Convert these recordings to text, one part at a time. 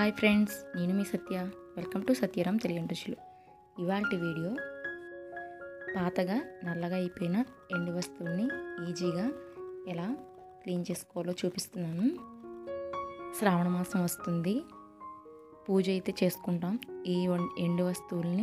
hi friends నేను మీ సత్య welcome to సత్యరామ్ తెలియని రుచులు ఇవాళ వీడియో పాతగా నల్లగా అయిపోయిన ఎండు వస్తువుల్ని ఈజీగా ఎలా క్లీన్ చేసుకోవాలో చూపిస్తున్నాను శ్రావణ మాసం వస్తుంది పూజ అయితే చేసుకుంటాం ఈ వం- ఎండు వస్తువుల్ని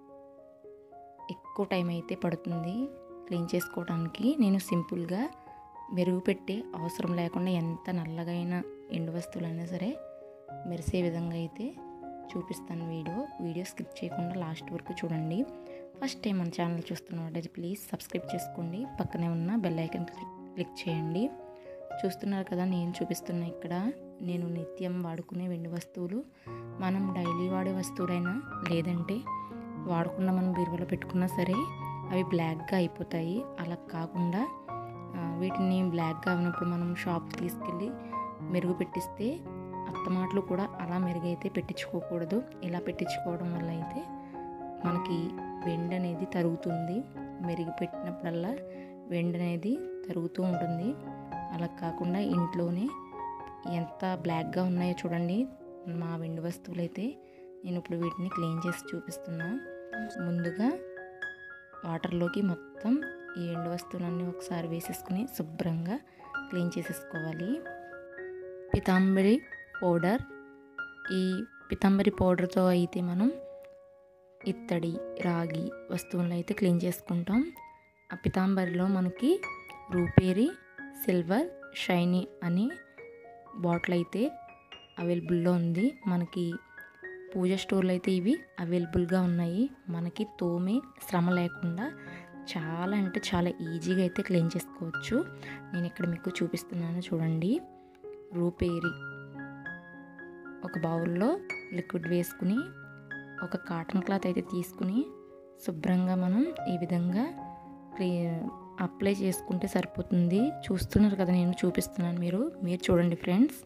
ఎక్కువ టైం అయితే పడుతుంది క్లీన్ చేసుకోవడానికి నేను సింపుల్గా మెరుగు పెట్టే అవసరం లేకుండా ఎంత నల్లగా అయిన ఎండు వస్తువులైనా సరే మెరిసే విధంగా అయితే చూపిస్తాను వీడియో వీడియో స్కిప్ చేయకుండా లాస్ట్ వరకు చూడండి ఫస్ట్ టైం మన ఛానల్ చూస్తున్నట్టయితే ప్లీజ్ సబ్స్క్రైబ్ చేసుకోండి పక్కనే ఉన్న బెల్ ఐకన్ క్లిక్ క్లిక్ చేయండి చూస్తున్నారు కదా నేను చూపిస్తున్న ఇక్కడ నేను నిత్యం వాడుకునే వెండి వస్తువులు మనం డైలీ వాడే వస్తువులైనా లేదంటే వాడకుండా మనం బీరువాలో పెట్టుకున్నా సరే అవి బ్లాక్గా అయిపోతాయి అలా కాకుండా ఆ, వీటిని బ్లాక్గా ఉన్నప్పుడు మనం షాప్కి తీసుకెళ్ళి మెరుగు పెట్టిస్తే అత్తమాటలు కూడా అలా మెరుగైతే పెట్టించుకోకూడదు ఇలా పెట్టించుకోవడం వల్ల అయితే మనకి వెండి అనేది తరుగుతుంది మెరుగు పెట్టినప్పుడల్లా వెండి అనేది తరుగుతూ ఉంటుంది అలా కాకుండా ఇంట్లోనే ఎంత బ్లాక్గా ఉన్నాయో చూడండి మా వెండి వస్తువులు అయితే నేను ఇప్పుడు వీటిని క్లీన్ చేసి చూపిస్తున్నా ముందుగా వాటర్లోకి మొత్తం ఈ ఎండు వస్తువులన్నీ ఒకసారి వేసేసుకుని శుభ్రంగా క్లీన్ చేసేసుకోవాలి పితాంబరి పౌడర్ ఈ పితాంబరి పౌడర్తో అయితే మనం ఇత్తడి రాగి వస్తువులను అయితే క్లీన్ చేసుకుంటాం ఆ పితాంబరిలో మనకి రూపేరి సిల్వర్ షైనీ అనే బాటిల్ అయితే అవైలబుల్లో ఉంది మనకి పూజ స్టోర్లో అయితే ఇవి అవైలబుల్గా ఉన్నాయి మనకి తోమే శ్రమ లేకుండా చాలా అంటే చాలా ఈజీగా అయితే క్లీన్ చేసుకోవచ్చు నేను ఇక్కడ మీకు చూపిస్తున్నాను చూడండి రూపేరి ఒక బౌల్లో లిక్విడ్ వేసుకుని ఒక కాటన్ క్లాత్ అయితే తీసుకుని శుభ్రంగా మనం ఈ విధంగా క్లీ అప్లై చేసుకుంటే సరిపోతుంది చూస్తున్నారు కదా నేను చూపిస్తున్నాను మీరు మీరు చూడండి ఫ్రెండ్స్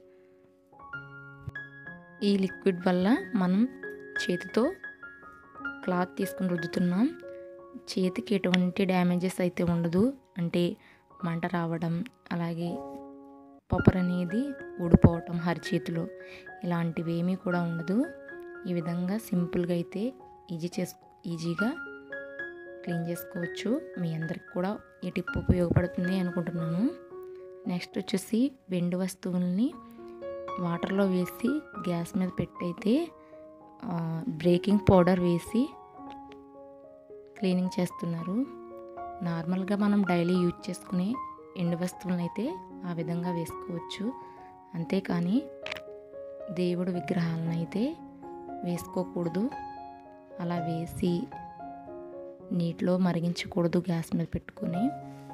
ఈ లిక్విడ్ వల్ల మనం చేతితో క్లాత్ తీసుకుని రుద్దుతున్నాం చేతికి ఎటువంటి డ్యామేజెస్ అయితే ఉండదు అంటే మంట రావడం అలాగే పొపర్ అనేది ఊడిపోవటం హరిచేతిలో ఇలాంటివి ఏమీ కూడా ఉండదు ఈ విధంగా సింపుల్గా అయితే ఈజీ చేసు ఈజీగా క్లీన్ చేసుకోవచ్చు మీ అందరికి కూడా ఈ టిప్ ఉపయోగపడుతుంది అనుకుంటున్నాను నెక్స్ట్ వచ్చేసి వెండి వస్తువుల్ని వాటర్లో వేసి గ్యాస్ మీద పెట్టయితే బ్రేకింగ్ పౌడర్ వేసి క్లీనింగ్ చేస్తున్నారు నార్మల్గా మనం డైలీ యూజ్ చేసుకునే ఎండు వస్తువులను అయితే ఆ విధంగా వేసుకోవచ్చు అంతేకాని దేవుడు విగ్రహాలను అయితే వేసుకోకూడదు అలా వేసి నీటిలో మరిగించకూడదు గ్యాస్ మీద పెట్టుకొని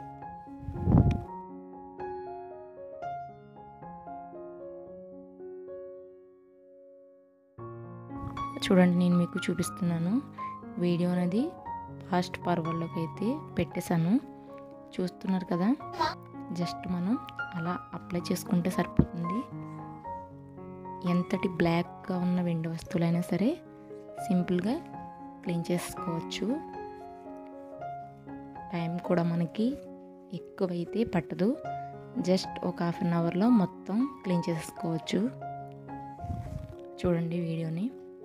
చూడండి నేను మీకు చూపిస్తున్నాను వీడియో అనేది ఫాస్ట్ ఫార్వర్డ్లోకి అయితే పెట్టేశాను చూస్తున్నారు కదా జస్ట్ మనం అలా అప్లై చేసుకుంటే సరిపోతుంది ఎంతటి బ్లాక్గా ఉన్న వెండి వస్తువులైనా సరే సింపుల్గా క్లీన్ చేసుకోవచ్చు టైం కూడా మనకి ఎక్కువైతే పట్టదు జస్ట్ ఒక హాఫ్ అన్ అవర్లో మొత్తం క్లీన్ చేసుకోవచ్చు చూడండి వీడియోని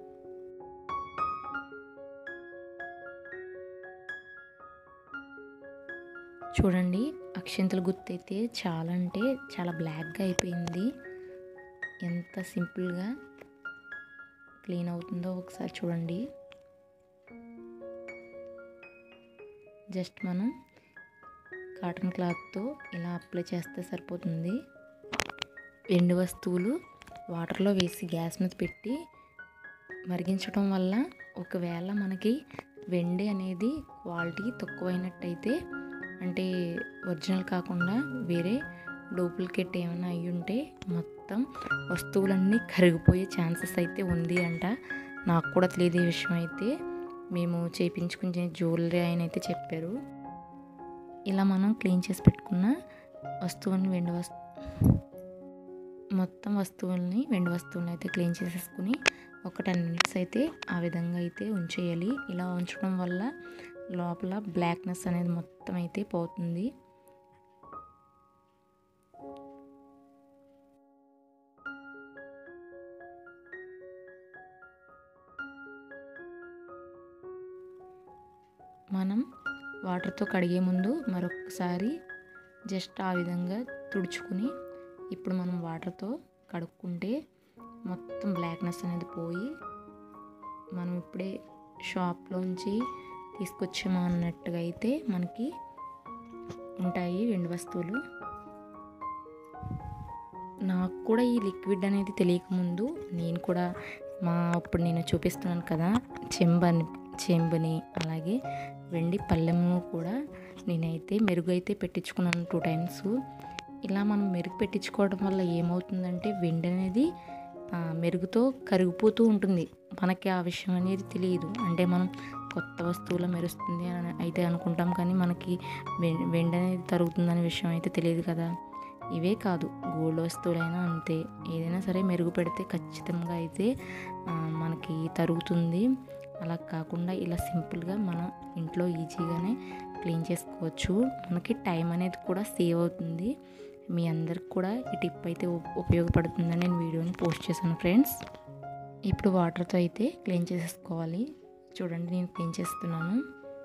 చూడండి అక్షంతల గుర్తు అయితే చాలా అంటే చాలా బ్లాక్గా అయిపోయింది ఎంత సింపుల్గా క్లీన్ అవుతుందో ఒకసారి చూడండి జస్ట్ మనం కాటన్ క్లాత్తో ఇలా అప్లై చేస్తే సరిపోతుంది ఎండు వస్తువులు వాటర్లో వేసి గ్యాస్ మీద పెట్టి మరిగించడం వల్ల ఒకవేళ మనకి వెండి అనేది క్వాలిటీ తక్కువైనట్టయితే అంటే ఒరిజినల్ కాకుండా వేరే డూప్లికేట్ ఏమైనా అయి ఉంటే మొత్తం వస్తువులన్నీ కరిగిపోయే ఛాన్సెస్ అయితే ఉంది అంట నాకు కూడా తెలియదు ఈ విషయం అయితే మేము చేయించుకునే జ్యువెలరీ ఆయన అయితే చెప్పారు ఇలా మనం క్లీన్ చేసి పెట్టుకున్న వస్తువుని వెండి వస్తు మొత్తం వస్తువుల్ని వెండి వస్తువులను అయితే క్లీన్ చేసేసుకుని ఒక టెన్ మినిట్స్ అయితే ఆ విధంగా అయితే ఉంచేయాలి ఇలా ఉంచడం వల్ల లోపల బ్లాక్నెస్ అనేది మొత్తం అయితే పోతుంది మనం వాటర్తో కడిగే ముందు మరొకసారి జస్ట్ ఆ విధంగా తుడుచుకుని ఇప్పుడు మనం వాటర్తో కడుక్కుంటే మొత్తం బ్లాక్నెస్ అనేది పోయి మనం ఇప్పుడే షాప్లోంచి తీసుకొచ్చామా అన్నట్టుగా అయితే మనకి ఉంటాయి వెండి వస్తువులు నాకు కూడా ఈ లిక్విడ్ అనేది తెలియకముందు నేను కూడా మా అప్పుడు నేను చూపిస్తున్నాను కదా చెంబని చెంబుని అలాగే వెండి పళ్ళెము కూడా నేనైతే మెరుగు అయితే పెట్టించుకున్నాను టూ టైమ్స్ ఇలా మనం మెరుగు పెట్టించుకోవడం వల్ల ఏమవుతుందంటే వెండి అనేది ఆ, మెరుగుతో కరిగిపోతూ ఉంటుంది మనకి ఆ విషయం అనేది తెలియదు అంటే మనం కొత్త వస్తువులో మెరుస్తుంది అని అయితే అనుకుంటాం కానీ మనకి వెం- వెండి అనేది తరుగుతుందనే విషయం అయితే తెలియదు కదా ఇవే కాదు గోల్డ్ వస్తువులైనా అంతే ఏదైనా సరే మెరుగు పెడితే ఖచ్చితంగా అయితే ఆ, మనకి తరుగుతుంది అలా కాకుండా ఇలా సింపుల్గా మనం ఇంట్లో ఈజీగానే క్లీన్ చేసుకోవచ్చు మనకి టైం అనేది కూడా సేవ్ అవుతుంది మీ అందరికి కూడా ఈ టిప్ అయితే ఉ- ఉపయోగపడుతుందని నేను వీడియోని పోస్ట్ చేశాను ఫ్రెండ్స్ ఇప్పుడు వాటర్తో అయితే క్లీన్ చేసేసుకోవాలి చూడండి నేను క్లీన్ చేస్తున్నాను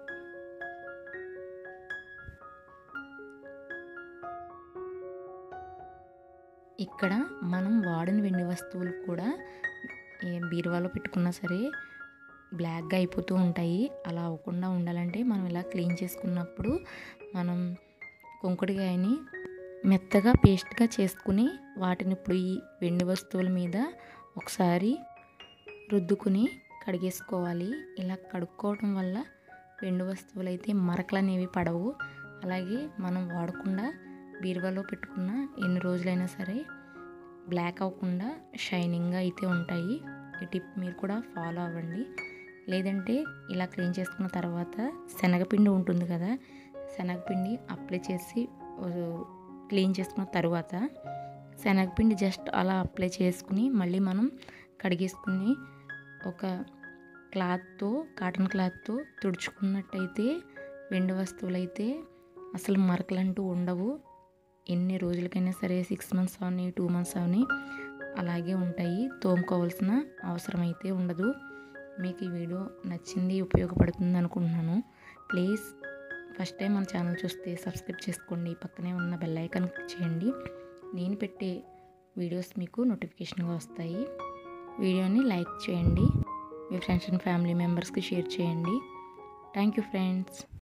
ఇక్కడ మనం వాడిన వెండి వస్తువులు కూడా ఏ బీరువాలో పెట్టుకున్నా సరే బ్లాక్గా అయిపోతూ ఉంటాయి అలా అవ్వకుండా ఉండాలంటే మనం ఇలా క్లీన్ చేసుకున్నప్పుడు మనం కుంకుడికాయని మెత్తగా పేస్ట్గా చేసుకుని వాటిని ఇప్పుడు ఈ వెండి వస్తువుల మీద ఒకసారి రుద్దుకుని కడిగేసుకోవాలి ఇలా కడుక్కోవడం వల్ల వెండి వస్తువులు అయితే మరకలు అనేవి పడవు అలాగే మనం వాడకుండా బీరువాలో పెట్టుకున్న ఎన్ని రోజులైనా సరే బ్లాక్ అవ్వకుండా షైనింగ్గా అయితే ఉంటాయి ఈ టిప్ మీరు కూడా ఫాలో అవ్వండి లేదంటే ఇలా క్లీన్ చేసుకున్న తర్వాత శనగపిండి ఉంటుంది కదా శనగపిండి అప్లై చేసి ఆ, క్లీన్ చేసుకున్న తర్వాత శనగపిండి జస్ట్ అలా అప్లై చేసుకుని మళ్ళీ మనం కడిగేసుకుని ఒక క్లాత్తో కాటన్ క్లాత్తో తుడుచుకున్నట్టయితే వెండి వస్తువులు అయితే అసలు మరకలంటూ ఉండవు ఎన్ని రోజులకైనా సరే సిక్స్ మంత్స్ అవని టూ మంత్స్ అవని అలాగే ఉంటాయి తోముకోవాల్సిన అవసరం అయితే ఉండదు మీకు ఈ వీడియో నచ్చింది ఉపయోగపడుతుంది అనుకుంటున్నాను ప్లీజ్ ఫస్ట్ టైం మన ఛానల్ చూస్తే సబ్స్క్రైబ్ చేసుకోండి పక్కనే ఉన్న బెల్ ఐకాన్ క్లిక్ చేయండి నేను పెట్టే వీడియోస్ మీకు నోటిఫికేషన్గా వస్తాయి వీడియోని లైక్ చేయండి మీ ఫ్రెండ్స్ అండ్ ఫ్యామిలీ మెంబర్స్కి షేర్ చేయండి థ్యాంక్ యూ ఫ్రెండ్స్